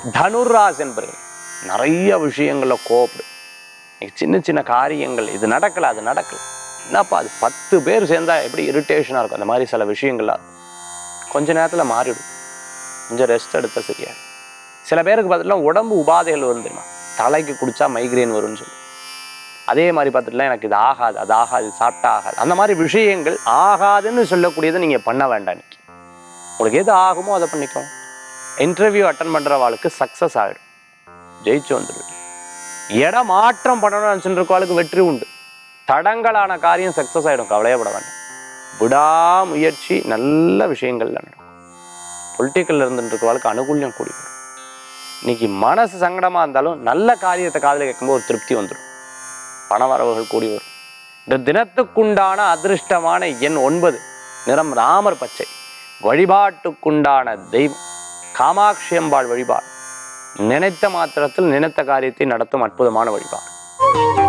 தனுராஸ் என்பர்கள் நிறைய விஷயங்கள்ல கோபப்படும் இன்னைக்கு சின்ன சின்ன காரியங்கள் இது நடக்கல அது நடக்கல என்னப்பா அது பத்து பேர் சேர்ந்தா எப்படி இரிட்டேஷனாக இருக்கும் அந்த மாதிரி சில விஷயங்கள்லாம் இருக்கும். கொஞ்ச நேரத்தில் மாறிடும் கொஞ்சம் ரெஸ்ட் எடுத்தா சரியா சில பேருக்கு பார்த்தீங்கன்னா உடம்பு உபாதைகள் வரும் தெரியுமா தலைக்கு குடிச்சா மைக்ரேன் வரும்னு சொல்லி அதே மாதிரி பார்த்துட்டுலாம் எனக்கு இது ஆகாது அது ஆகாது இது சாப்பிட்டா ஆகாது அந்த மாதிரி விஷயங்கள் ஆகாதுன்னு சொல்லக்கூடியதை நீங்கள் பண்ண வேண்டாம் இன்னைக்கு உங்களுக்கு எது ஆகுமோ அதை பண்ணிக்கோங்க இன்டர்வியூ அட்டன் பண்ணுறவாளுக்கு சக்ஸஸ் ஆகிடும் ஜெயிச்சு வந்துடும் இடம் மாற்றம் பண்ணணும்னு நினச்சிட்டு இருக்கவாளுக்கு வெற்றி உண்டு தடங்கலான காரியம் சக்ஸஸ் ஆகிடும் கவலையப்பட வேண்டாம் விடாமுயற்சி நல்ல விஷயங்கள்ல நடக்கும் பொலிட்டிக்கல்ல இருந்துட்டு இருக்கவாளுக்கு அனுகூல்யம் கூடி வரும் இன்னைக்கு மனசு சங்கடமா இருந்தாலும் நல்ல காரியத்தை காதில் கேட்கும்போது ஒரு திருப்தி வந்துடும் பண வரவுகள் கூடி வரும் இந்த தினத்துக்குண்டான அதிர்ஷ்டமான எண் ஒன்பது நிறம் ராமர் பச்சை வழிபாட்டுக்குண்டான தெய்வம் காமாட்சி அம்பாள் வழிபாடு நினைத்த மாத்திரத்தில் நினைத்த காரியத்தை நடத்தும் அற்புதமான வழிபாடு